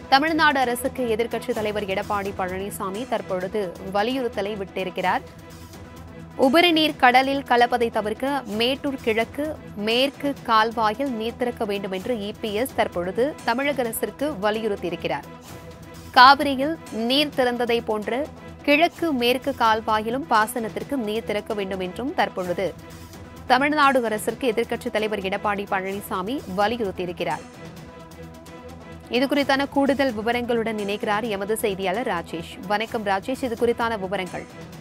தமிழ்நாடு அரசுக்கு எதிர்க்கட்சித் தலைவர் எடப்பாடி பழனிசாமி தற்பொழுது வலியுறுத்தலை விட்டிருக்கிறார் உபரி நீர் கடலில் கலப்பதை தவிர்க்க மேட்டூர் கிழக்கு மேற்கு கால்வாயில் நீர் திறக்க வேண்டும் என்று இபிஎஸ் தற்பொழுது தமிழக அரசிற்கு வலியுறுத்தியிருக்கிறார் காவிரியில் நீர் திறந்ததை போன்று கிழக்கு மேற்கு கால்வாயிலும் பாசனத்திற்கு நீர் திறக்க வேண்டும் என்றும் தற்பொழுது தமிழ்நாடு அரசிற்கு எதிர்க்கட்சித் தலைவர் எடப்பாடி பழனிசாமி வலியுறுத்தியிருக்கிறார் இது குறித்தான கூடுதல் விவரங்களுடன் இணைக்கிறார் எமது செய்தியாளர் ராஜேஷ் வணக்கம் ராஜேஷ் இது குறித்தான விவரங்கள்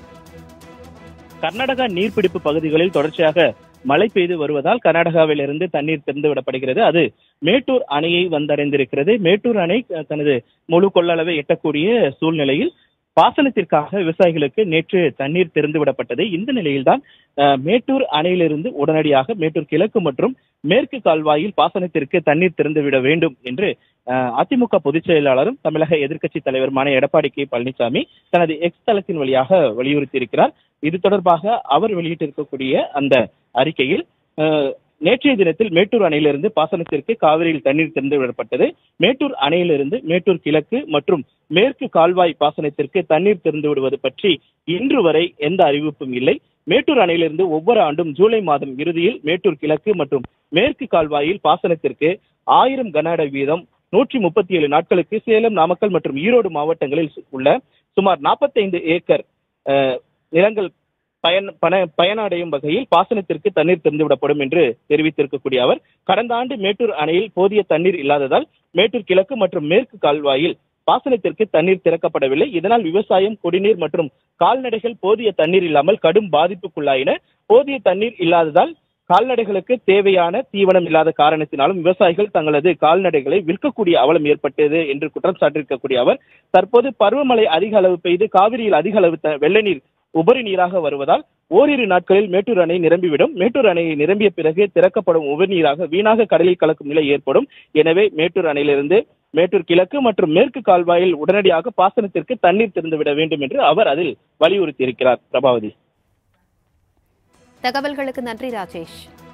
கர்நாடகா நீர்பிடிப்பு பகுதிகளில் தொடர்ச்சியாக மழை பெய்து வருவதால் கர்நாடகாவிலிருந்து தண்ணீர் திறந்து விடப்படுகிறது அது மேட்டூர் அணையை வந்தடைந்திருக்கிறது மேட்டூர் அணை அஹ், தனது முழு கொள்ளளவை எட்டக்கூடிய சூழ்நிலையில் பாசனத்திற்காக விவசாயிகளுக்கு நேற்று தண்ணீர் திறந்து விடப்பட்டது இந்த நிலையில்தான் அஹ், மேட்டூர் அணையிலிருந்து உடனடியாக மேட்டூர் கிழக்கு மற்றும் மேற்கு கால்வாயில் பாசனத்திற்கு தண்ணீர் திறந்து விட வேண்டும் என்று அஹ், அதிமுக பொதுச் செயலாளரும் தமிழக எதிர்க்கட்சி தலைவருமான எடப்பாடி கே பழனிசாமி தனது எக்ஸ் தளத்தின் வழியாக வலியுறுத்தியிருக்கிறார் இது தொடர்பாக அவர் வெளியிட்டிருக்கக்கூடிய அந்த அறிக்கையில் அஹ், நேற்றைய தினத்தில் மேட்டூர் அணையிலிருந்து பாசனத்திற்கு காவிரியில் தண்ணீர் திறந்து விடப்பட்டது மேட்டூர் அணையிலிருந்து மேட்டூர் கிழக்கு மற்றும் மேற்கு கால்வாய் பாசனத்திற்கு தண்ணீர் திறந்து விடுவது பற்றி இன்று வரை எந்த அறிவிப்பும் இல்லை மேட்டூர் அணையிலிருந்து ஒவ்வொரு ஆண்டும் ஜூலை மாதம் இறுதியில் மேட்டூர் கிழக்கு மற்றும் மேற்கு கால்வாயில் பாசனத்திற்கு ஆயிரம் கன அடி வீதம் நூற்றி முப்பத்தி ஏழு நாட்களுக்கு சேலம் நாமக்கல் மற்றும் ஈரோடு மாவட்டங்களில் உள்ள சுமார் 45 ஏக்கர் அஹ், நிலங்கள் பயன் பண பயனடையும் வகையில் பாசனத்திற்கு தண்ணீர் திறந்துவிடப்படும் என்று தெரிவித்திருக்கக்கூடிய அவர் கடந்த ஆண்டு மேட்டூர் அணையில் போதிய தண்ணீர் இல்லாததால் மேட்டூர் கிழக்கு மற்றும் மேற்கு கால்வாயில் பாசனத்திற்கு தண்ணீர் திறக்கப்படவில்லை இதனால் விவசாயம் குடிநீர் மற்றும் கால்நடைகள் போதிய தண்ணீர் இல்லாமல் கடும் பாதிப்புக்குள்ளாயின போதிய தண்ணீர் இல்லாததால் கால்நடைகளுக்கு தேவையான தீவனம் இல்லாத காரணத்தினாலும் விவசாயிகள் தங்களது கால்நடைகளை விற்கக்கூடிய அவலம் ஏற்பட்டது என்று குற்றம் சாட்டியிருக்கக்கூடிய அவர் தற்போது பருவமழை அதிக அளவு பெய்து காவிரியில் அதிக அளவு த- வெள்ள நீர் உபரி நீராக வருவதால் ஓரிரு நாட்களில் மேட்டூர் அணை நிரம்பிவிடும் மேட்டூர் அணை நிரம்பிய பிறகு திறக்கப்படும் உபரி நீராக வீணாக கடலில் கலக்கும் நிலை ஏற்படும் எனவே மேட்டூர் அணையிலிருந்து மேட்டூர் கிழக்கு மற்றும் மேற்கு கால்வாயில் உடனடியாக பாசனத்திற்கு தண்ணீர் திறந்துவிட வேண்டும் என்று அவர் அதில் வலியுறுத்தியிருக்கிறார் பிரபாவதி தகவல்களுக்கு நன்றி ராஜேஷ்